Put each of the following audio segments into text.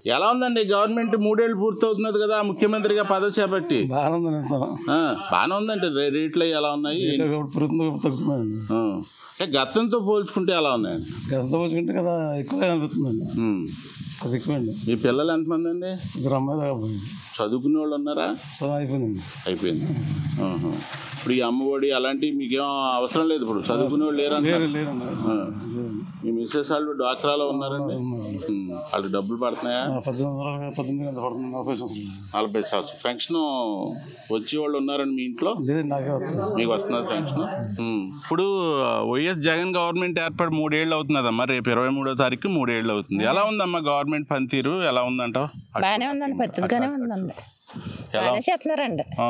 ఎలా ఉందండి గవర్నమెంట్ మూడేళ్ళు పూర్తవుతున్నది కదా ముఖ్యమంత్రిగా పదవి చేపట్టి బాగానే ఉందండి ఇస్తాను ఆ, బాగానే ఉందండి రే- రేట్లు అవి ఎలా ఉన్నాయి పెరుగుతుంది తగ్గుతుందండి ఆ. అంటే గతంతో పోల్చుకుంటే ఎలా ఉన్నాయండి గతంతో పోల్చుకుంటే కదా ఎక్కువ అనిపిస్తుందండి ఉమ్. అది ఎక్కువండి మీ పిల్లలు ఎంతమంది అండి ఇద్దరు అమ్మాయిలు కాకపోయింది చదువుకునే వాళ్ళు ఉన్నారా సో అయిపోయిందండి అయిపోయింది ఆహా. ఇప్పుడు ఈ అమ్మఒడి అలాంటివి మీకేం అవసరం లేదు ఇప్పుడు చదువుకునే వాళ్ళు లేరంట లేరు లేరండి మీ మిస్సెస్ వాళ్ళు డాక్టరాలో ఉన్నారండి ఉమ్. వాళ్ళకి డబ్బులు పడుతున్నాయా ఆ, పద్దెనిమిది వందల పద్దెనిమిది వందల పడుతుంది నలభై సంవత్సరాలు నలభై సంవత్సరం పెన్షన్ వచ్చే వాళ్ళు ఉన్నారండి మీ ఇంట్లో లేదండి నాకే వస్తుంది మీకు వస్తున్నది పెన్షన్ ఉమ్. ఇప్పుడు వైఎస్ జగన్ గవర్నమెంట్ ఏర్పడి మూడేళ్ళు అవుతున్నదమ్మా రేపు ఇరవై మూడో తారీఖు మూడేళ్ళు అవుతుంది ఎలా ఉందమ్మా గవర్నమెంట్ పనితీరు ఎలా ఉందంటావు బాగానే ఉందండి పద్ధతిగానే ఉందండి బాగానే చేస్తున్నారండి ఆ.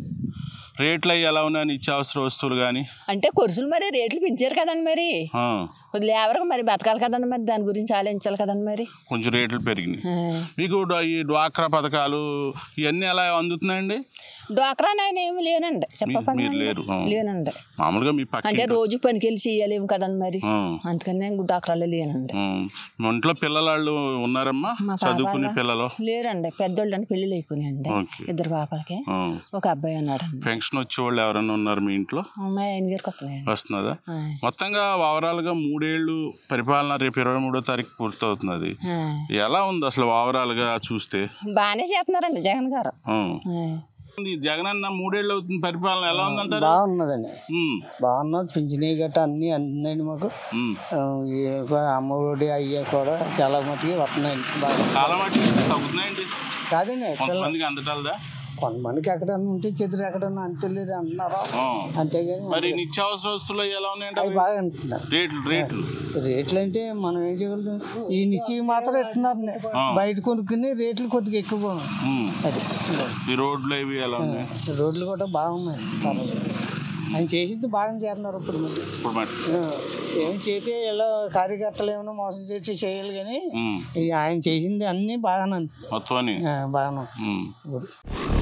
రేట్లు అవి ఎలా ఉన్నాయి నిత్యావసర వస్తువులు కానీ అంటే కొరుసులు మరి రేట్లు పెంచారు కదండి మరి లేబర్కి మరి బతకాలి కదండి మరి దాని గురించి ఆలోచించాలి కదండి మరి కొంచెం రేట్లు పెరిగినాయి ఆ. మీకు డ- ఈ డ్వాక్రా పథకాలు ఇవన్నీ ఎలా అందుతున్నాయండి డ్వాక్రా నాయన ఏమి లేనండి చెప్పపని మీరు లేరు ఆ. లేనండి మామూలుగా మీ పక్క అంటే రోజు పనికి వెళ్ళి చెయ్యలేము కదండి మరి ఆ. అందుకని నేను డ్వాక్రాలో లేనండి ఆ. మీ ఒంట్లో పిల్లలు ఉన్నారమ్మా మా పాప చదువుకునే వాళ్ళ- పిల్లలు లేరండి పెద్దోళ్ళు అంటే పెళ్ళిళ్ళు అయిపోయినాయండి ఓకే ఇద్దరు పాపలకి ఆ. ఒక అబ్బాయి ఉన్నాడండి పెన్షన్ వచ్చే వాళ్ళు ఎవరైనా ఉన్నారు మీ ఇంట్లో అమ్మాయి ఆయన గారికి వస్తున్నాయండి వస్తున్నదా ఆ. మొత్తంగా ఓవరాల్గా మూడేళ్ళు పరిపాలన రేపు ఇరవై మూడో తారీఖు పూర్తవుతున్నది ఆ. ఎలా ఉంది అసలు ఓవరాల్గా చూస్తే బాగానే చేస్తున్నారండి జగన్ గారు ఆ. ఆ. ఈ జగన్ అన్న మూడేళ్ళు అవుతుంది పరిపాలన ఎలా ఉందంటారు బాగున్నదండి ఉమ్, బాగున్నది పింఛనీ గట్ట అన్నీ అందినాయండి మాకు ఉమ్. ఆ, ఈ అమ్మఒడి అయ్యా కూడా చాలా మటుకి వస్తున్నాయండి బాగా చాలా మటుకు తగ్గుతున్నాయండి కాదండి పిల్ల కొంతమందికి అందటాలదా కొంతమందికి ఎక్కడన్నా ఉంటే చెదురు ఎక్కడన్నా అంతలేదు అంటున్నారా ఆ. అంతేగాని మరి నిత్యావసర వస్తువులు అవి ఎలా ఉన్నాయండి అవి అవి? బాగా అంటున్నారు రేట్లు రేట్లు రేట్లు అంటే మనం ఏం చేయగలుగుతాం ఈ నిత్యం మాత్రం ఎట్టున్నారు ఆ. బయట కొనుక్కుని రేట్లు కొద్దిగా ఎక్కువ ఉన్నాయి. ఉమ్. అది ఈ రోడ్లు ఇవి ఎలా ఉన్నాయి రోడ్లు కూడా బాగున్నాయి పర్వాలేదు. ఆయన చేసింది బాగా చేస్తున్నారు ఇప్పుడు మరి ఇప్పుడు మటు ఆ, ఏం చేస్తే ఇలా కార్యకర్తలు ఏమైనా మోసం చేసి చేయాలి కానీ ఉమ్. ఈ ఆయన చేసింది అన్నీ బాగానే ఉంది. మొత్తం అని ఆ, బాగానే ఉంది. ఉమ్. ఇప్పుడు